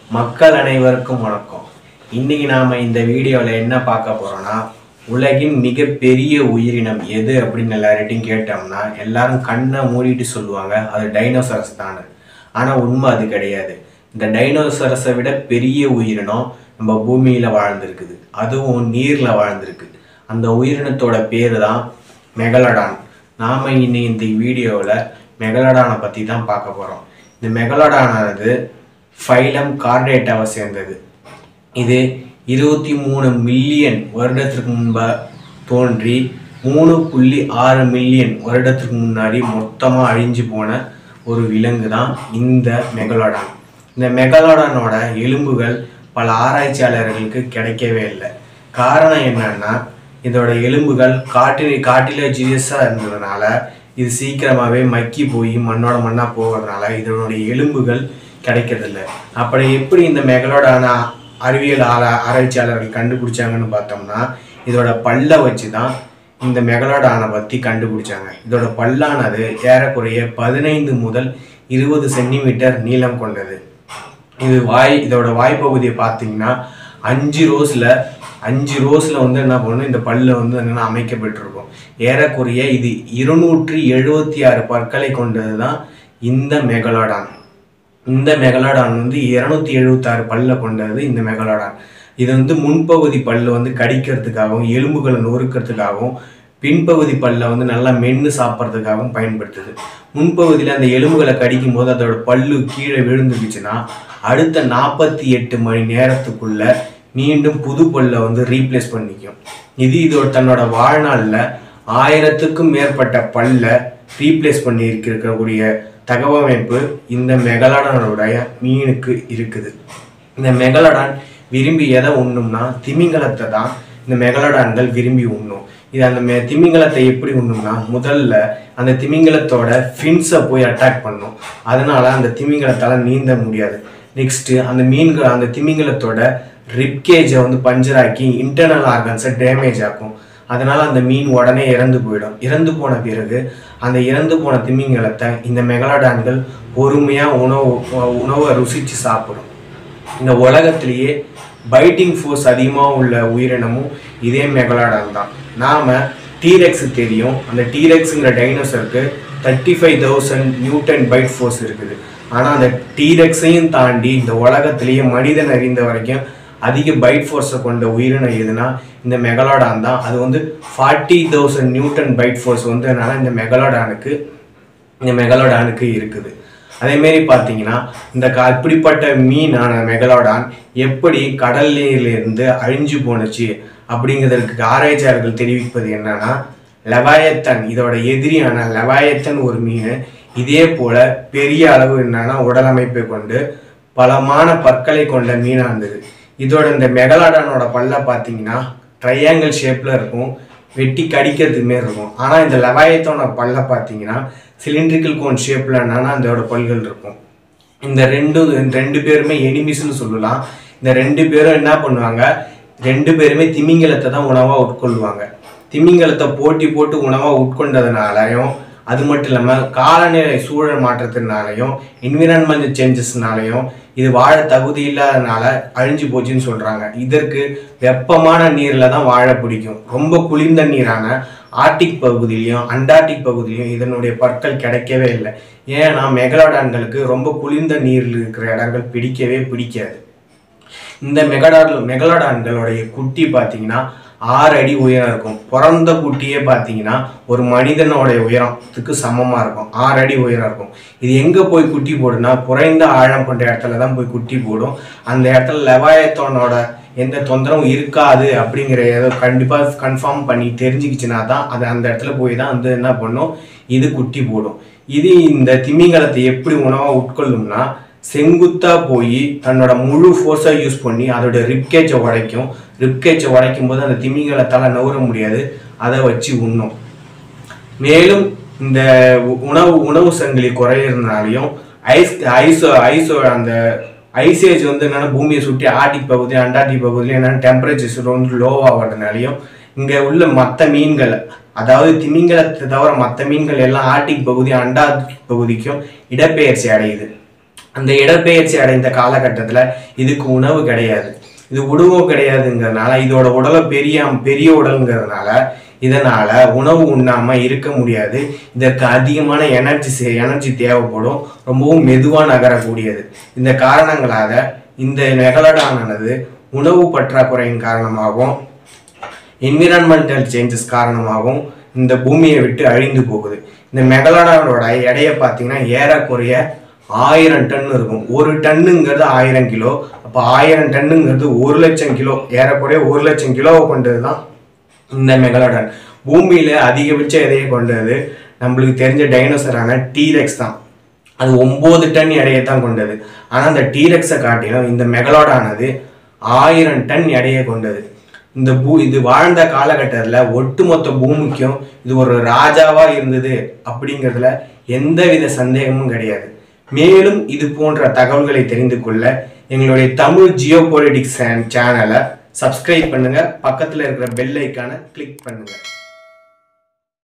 மக்கள் அனைவருக்கும் வணக்கம் இன்னைக்கு நாம இந்த வீடியோவில் என்ன பார்க்க போறோம்னா உலகின் மிகப்பெரிய உயிரினம் எது அப்படின்னு எல்லார்கிட்டையும் கேட்டோம்னா எல்லாரும் கண்ணை மூடிட்டு சொல்லுவாங்க அது டைனோசரஸ் தானே ஆனால் உண்மை அது கிடையாது இந்த டைனோசரஸை விட பெரிய உயிரினம் நம்ம பூமியில் வாழ்ந்திருக்குது அதுவும் நீரில் வாழ்ந்திருக்கு அந்த உயிரினத்தோட பேர் தான் மெகலடான் நாம் இன்னி இந்த வீடியோவில் மெகலடானை பற்றி தான் பார்க்க போகிறோம் இந்த மெகலடானானது ஃபைலம் கார்டேட்டாவை சேர்ந்தது இது இருபத்தி மூணு மில்லியன் வருடத்திற்கு முன்பா தோன்றி மூணு புள்ளி ஆறு மில்லியன் வருடத்திற்கு முன்னாடி மொத்தமாக அழிஞ்சு போன ஒரு விலங்கு தான் இந்த மெகலோடான் இந்த மெகலோடானோட எலும்புகள் பல ஆராய்ச்சியாளர்களுக்கு கிடைக்கவே இல்லை காரணம் என்னன்னா இதோட எலும்புகள் காட்டில் காட்டிலேஜியஸாக இருந்ததுனால இது சீக்கிரமாகவே மக்கி போய் மண்ணோட மண்ணாக போகிறதுனால இதனுடைய எலும்புகள் கிடைக்கிறதில்ல அப்படி எப்படி இந்த மெகலோடான அறிவியல் ஆரா ஆராய்ச்சியாளர்கள் கண்டுபிடிச்சாங்கன்னு பார்த்தோம்னா இதோட பல்லை வச்சு தான் இந்த மெகலோடானை பற்றி கண்டுபிடிச்சாங்க இதோட பல்லானது ஏறக்குறைய பதினைந்து முதல் இருபது சென்டிமீட்டர் நீளம் கொண்டது இது வாய் இதோட வாய்ப்பகுதியை பார்த்தீங்கன்னா அஞ்சு ரோஸில் அஞ்சு ரோஸில் வந்து என்ன பண்ணும் இந்த பல்லு வந்து என்னென்னா அமைக்கப்பட்டிருக்கும் ஏறக்குறைய இது இருநூற்றி எழுபத்தி ஆறு பற்களை கொண்டது தான் இந்த மெகலோடான் இந்த மெகலாடான் வந்து இருநூத்தி எழுபத்தாறு பல்ல கொண்டது இந்த மெகலாடான் இது வந்து முன்பகுதி பல்லு வந்து கடிக்கிறதுக்காகவும் எலும்புகளை நொறுக்கிறதுக்காகவும் பின்பகுதி பல்ல வந்து நல்லா மென்று சாப்பிட்றதுக்காகவும் பயன்படுத்துது முன்பகுதியில் அந்த எலும்புகளை கடிக்கும் போது அதோட பல்லு கீழே விழுந்துக்குச்சுன்னா அடுத்த நாற்பத்தி எட்டு மணி நேரத்துக்குள்ள மீண்டும் புது பல்லை வந்து ரீப்ளேஸ் பண்ணிக்கும் இது இதோட தன்னோட வாழ்நாளில் ஆயிரத்துக்கும் மேற்பட்ட பல்ல ரீப்ளேஸ் பண்ணி இருக்கக்கூடிய தகவமைப்பு இந்த மெகலாடானுடைய மீனுக்கு இருக்குது இந்த மெகலடான் விரும்பி எதை உண்ணும்னா திமிங்கலத்தை தான் இந்த மெகலடான்கள் விரும்பி உண்ணும் இது அந்த மெ திமிங்கலத்தை எப்படி உண்ணும்னா முதல்ல அந்த திமிங்கலத்தோட ஃபின்ஸை போய் அட்டாக் பண்ணும் அதனால அந்த திமிங்கலத்தால் நீந்த முடியாது நெக்ஸ்ட்டு அந்த மீன்கள் அந்த திமிங்கலத்தோட ரிப்கேஜை வந்து பஞ்சராக்கி இன்டர்னல் ஆர்கன்ஸை டேமேஜ் ஆக்கும் அதனால அந்த மீன் உடனே இறந்து போயிடும் இறந்து போன பிறகு அந்த இறந்து போன திமிங்கலத்தை இந்த மெகலாடான்கள் பொறுமையாக உணவு உணவை ருசித்து சாப்பிடும் இந்த உலகத்திலேயே பைட்டிங் ஃபோர்ஸ் அதிகமாக உள்ள உயிரினமும் இதே மெகலாடான் தான் நாம் டீரெக்ஸ் தெரியும் அந்த டீரெக்ஸுங்கிற டைனோசருக்கு thirty five thousand newton bite force இருக்குது ஆனால் அந்த டீரெக்ஸையும் தாண்டி இந்த உலகத்திலேயே மனிதன் அறிந்த வரைக்கும் அதிக பைட் ஃபோர்ஸை கொண்ட உயிரினம் எதுனா இந்த மெகலாடான் தான் அது வந்து forty thousand newton bite force வந்ததுனால இந்த மெகலாடானுக்கு இந்த மெகலோடானுக்கு இருக்குது அதேமாரி பார்த்தீங்கன்னா இந்த க இப்படிப்பட்ட மீனான மெகலோடான் எப்படி கடல் நீரிலிருந்து அழிஞ்சு போணுச்சு அப்படிங்கிறதுக்கு ஆராய்ச்சியாளர்கள் தெரிவிப்பது என்னன்னா லெவாயத்தன் இதோட எதிரியான லெவாயத்தன் ஒரு மீன் இதே போல பெரிய அளவு என்னன்னா உடலமைப்பை கொண்டு பலமான பற்களை கொண்ட மீனாக இருந்தது இதோட இந்த மெகலாடானோட பல்ல பார்த்தீங்கன்னா ட்ரையாங்கிள் ஷேப்பில் இருக்கும் வெட்டி கடிக்கிறதுக்கு மாரி இருக்கும் ஆனால் இந்த லெவாயத்தோட பல்ல பார்த்தீங்கன்னா சிலிண்ட்ரிக்கல் கோன் ஷேப்பில் என்னன்னா அதோட பல்கள் இருக்கும் இந்த ரெண்டு இந்த ரெண்டு பேருமே எனிமிஸ்னு சொல்லலாம் இந்த ரெண்டு பேரும் என்ன பண்ணுவாங்க ரெண்டு பேருமே திமிங்கலத்தை தான் உணவாக உட்கொள்வாங்க திமிங்கலத்தை போட்டி போட்டு உணவாக உட்கொண்டதுனாலையும் அது மட்டும் இல்லாமல் காலநிலை சூழல் மாற்றத்தினாலையும் என்விரான்மெண்ட் சேஞ்சஸ்னாலையும் இது வாழ தகுதி இல்லாதனால அழிஞ்சு போச்சுன்னு சொல்கிறாங்க இதற்கு வெப்பமான நீரில் தான் வாழ பிடிக்கும் ரொம்ப குளிர்ந்த நீரான ஆர்டிக் பகுதியிலையும் அண்டார்டிக் பகுதியிலையும் இதனுடைய பற்கள் கிடைக்கவே இல்லை ஏன்னா மெகலாடான்களுக்கு ரொம்ப குளிர்ந்த நீரில் இருக்கிற இடங்கள் பிடிக்கவே பிடிக்காது இந்த மெகடான் மெகலாடான்களுடைய குட்டி பார்த்தீங்கன்னா ஆறு அடி உயரம் இருக்கும் பிறந்த குட்டியே பார்த்தீங்கன்னா ஒரு மனிதனுடைய உயரத்துக்கு சமமாக இருக்கும் ஆறு அடி உயரம் இருக்கும் இது எங்கே போய் குட்டி போடுனா குறைந்த ஆழம் கொண்ட இடத்துல தான் போய் குட்டி போடும் அந்த இடத்துல லெவாயத்தோனோட எந்த தொந்தரவும் இருக்காது அப்படிங்கிற ஏதோ கண்டிப்பாக கன்ஃபார்ம் பண்ணி தெரிஞ்சுக்கிச்சுனா தான் அது அந்த இடத்துல போய் தான் வந்து என்ன பண்ணும் இது குட்டி போடும் இது இந்த திமிங்கலத்தை எப்படி உணவாக உட்கொள்ளும்னா செங்குத்தா போய் தன்னோட முழு ஃபோர்ஸை யூஸ் பண்ணி அதோட ரிப்கேஜை உடைக்கும் ரிப்கேஜை உடைக்கும் போது அந்த திமிங்கலத்தால் நவுற முடியாது அதை வச்சு உண்ணும் மேலும் இந்த உ- உணவு உணவு சங்கிலி குறையிறதுனாலையும் ஐஸ் ஐஸோ ஐஸோ அந்த ஐசேஜ் வந்து என்னன்னா பூமியை சுற்றி ஆர்டிக் பகுதி அண்டார்டிக் பகுதியில் என்னன்னா டெம்பரேச்சர்ஸ் வந்து லோவாகிறதுனாலையும் இங்கே உள்ள மற்ற மீன்கள் அதாவது திமிங்கலத்தை தவிர மற்ற மீன்கள் எல்லாம் ஆர்டிக் பகுதி அண்டார்டிக் பகுதிக்கும் இடப்பெயர்ச்சி அடையுது அந்த இடப்பெயர்ச்சி அடைந்த காலகட்டத்தில் இதுக்கு உணவு கிடையாது இது உணவு கிடையாதுங்கிறதுனால இதோட உடலை பெரிய பெரிய உடலுங்கிறதுனால இதனால உணவு உண்ணாம இருக்க முடியாது இதற்கு அதிகமான எனர்ஜி எனர்ஜி தேவைப்படும் ரொம்பவும் மெதுவா நகரக்கூடியது இந்த காரணங்களால இந்த மெகலடானது உணவு பற்றாக்குறையின் காரணமாகவும் என்விரான்மெண்டல் சேஞ்சஸ் காரணமாகவும் இந்த பூமியை விட்டு அழிந்து போகுது இந்த மெகலடானோட எடையை பார்த்தீங்கன்னா ஏறக்குறைய ஆயிரம் டன் இருக்கும் ஒரு டன்னுங்கிறது ஆயிரம் கிலோ அப்போ ஆயிரம் டன்னுங்கிறது ஒரு லட்சம் கிலோ ஏறக்குறைய ஒரு லட்சம் கிலோவை கொண்டது தான் இந்த மெகலடான் பூமியில அதிகபட்ச எடையை கொண்டது நம்மளுக்கு தெரிஞ்ச டைனோசரான டீரெக்ஸ் தான் அது ஒன்பது டன் எடையை தான் கொண்டது ஆனால் அந்த டீரெக்ஸை காட்டிலும் இந்த மெகலோடானது ஆயிரம் டன் எடையை கொண்டது இந்த பூ இது வாழ்ந்த காலகட்டத்தில் ஒட்டுமொத்த பூமிக்கும் இது ஒரு ராஜாவா இருந்தது அப்படிங்கிறதுல எந்தவித சந்தேகமும் கிடையாது மேலும் இது போன்ற தகவல்களை தெரிந்து கொள்ள எங்களுடைய தமிழ் ஜியோ பொலிட்டிக்ஸ் சேனலை சப்ஸ்கிரைப் பண்ணுங்க பக்கத்தில் இருக்கிற பெல் ஐக்கானை கிளிக் பண்ணுங்க